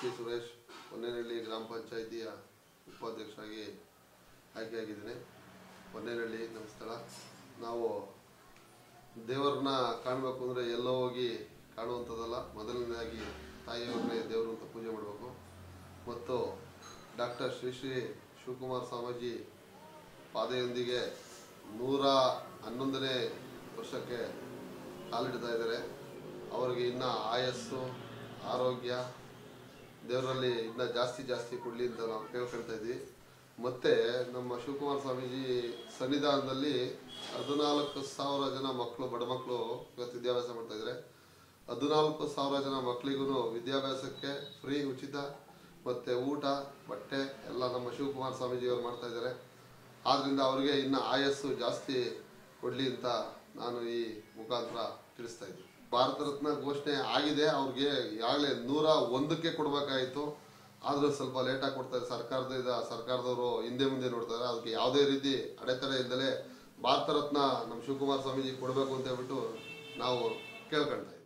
P Suresh Honnenahalli ಗ್ರಾಮ ಪಂಚಾಯಿತಿಯ ಉಪಾಧ್ಯಕ್ಷರಾಗಿ ಆಯ್ಕೆಯಾಗಿದ್ದೀನಿ ಹೊನ್ನೇನಹಳ್ಳಿ ನಮ್ಮ ಸ್ಥಳ ನಾವು ದೇವರನ್ನ ಕಾಣಬೇಕು ಅಂದರೆ ಎಲ್ಲೋ ಹೋಗಿ ಕಾಣುವಂಥದ್ದಲ್ಲ ಮೊದಲನೇದಾಗಿ ತಾಯಿಯವ್ರನ್ನೇ ದೇವರು ಅಂತ ಪೂಜೆ ಮಾಡಬೇಕು ಮತ್ತು ಡಾಕ್ಟರ್ ಶ್ರೀ ಶ್ರೀ ಶಿವಕುಮಾರ್ ಸ್ವಾಮೀಜಿ ಪಾದೆಯೊಂದಿಗೆ ನೂರ ಹನ್ನೊಂದನೇ ವರ್ಷಕ್ಕೆ ಕಾಲಿಡ್ತಾ ಇದ್ದಾರೆ ಅವರಿಗೆ ಇನ್ನು ಆಯಸ್ಸು ಆರೋಗ್ಯ ದೇವರಲ್ಲಿ ಇನ್ನೂ ಜಾಸ್ತಿ ಜಾಸ್ತಿ ಕೊಡಲಿ ಅಂತ ನಾವು ಕೇಳ್ಕೊಳ್ತಾ ಇದ್ವಿ ಮತ್ತು ನಮ್ಮ ಶಿವಕುಮಾರ ಸ್ವಾಮೀಜಿ ಸನ್ನಿಧಾನದಲ್ಲಿ ಹದಿನಾಲ್ಕು ಸಾವಿರ ಜನ ಮಕ್ಕಳು ಬಡ ಮಕ್ಕಳು ಇವತ್ತು ವಿದ್ಯಾಭ್ಯಾಸ ಮಾಡ್ತಾ ಇದ್ದಾರೆ ಹದಿನಾಲ್ಕು ಸಾವಿರ ಜನ ಮಕ್ಕಳಿಗೂ ವಿದ್ಯಾಭ್ಯಾಸಕ್ಕೆ ಫ್ರೀ ಉಚಿತ ಮತ್ತು ಊಟ ಬಟ್ಟೆ ಎಲ್ಲ ನಮ್ಮ ಶಿವಕುಮಾರ ಸ್ವಾಮೀಜಿಯವರು ಮಾಡ್ತಾ ಇದ್ದಾರೆ ಆದ್ದರಿಂದ ಅವರಿಗೆ ಇನ್ನು ಆಯಸ್ಸು ಜಾಸ್ತಿ ಕೊಡಲಿ ಅಂತ ನಾನು ಈ ಮುಖಾಂತರ ತಿಳಿಸ್ತಾ ಇದ್ದೀನಿ ಭಾರತ ರತ್ನ ಘೋಷಣೆ ಆಗಿದೆ ಅವ್ರಿಗೆ ಈಗಾಗಲೇ ನೂರ ಒಂದಕ್ಕೆ ಕೊಡಬೇಕಾಯಿತು ಆದರೂ ಸ್ವಲ್ಪ ಲೇಟಾಗಿ ಕೊಡ್ತಾರೆ ಸರ್ಕಾರದಿಂದ ಸರ್ಕಾರದವರು ಹಿಂದೆ ಮುಂದೆ ನೋಡ್ತಾರೆ ಅದಕ್ಕೆ ಯಾವುದೇ ರೀತಿ ಅಡೆತಡೆ ಇಲ್ಲದೆ ಭಾರತ ರತ್ನ ನಮ್ಮ ಶಿವಕುಮಾರ ಸ್ವಾಮೀಜಿ ಕೊಡಬೇಕು ಅಂತ ಹೇಳ್ಬಿಟ್ಟು ನಾವು ಕೇಳ್ಕೊಳ್ತಾ ಇದ್ದೀವಿ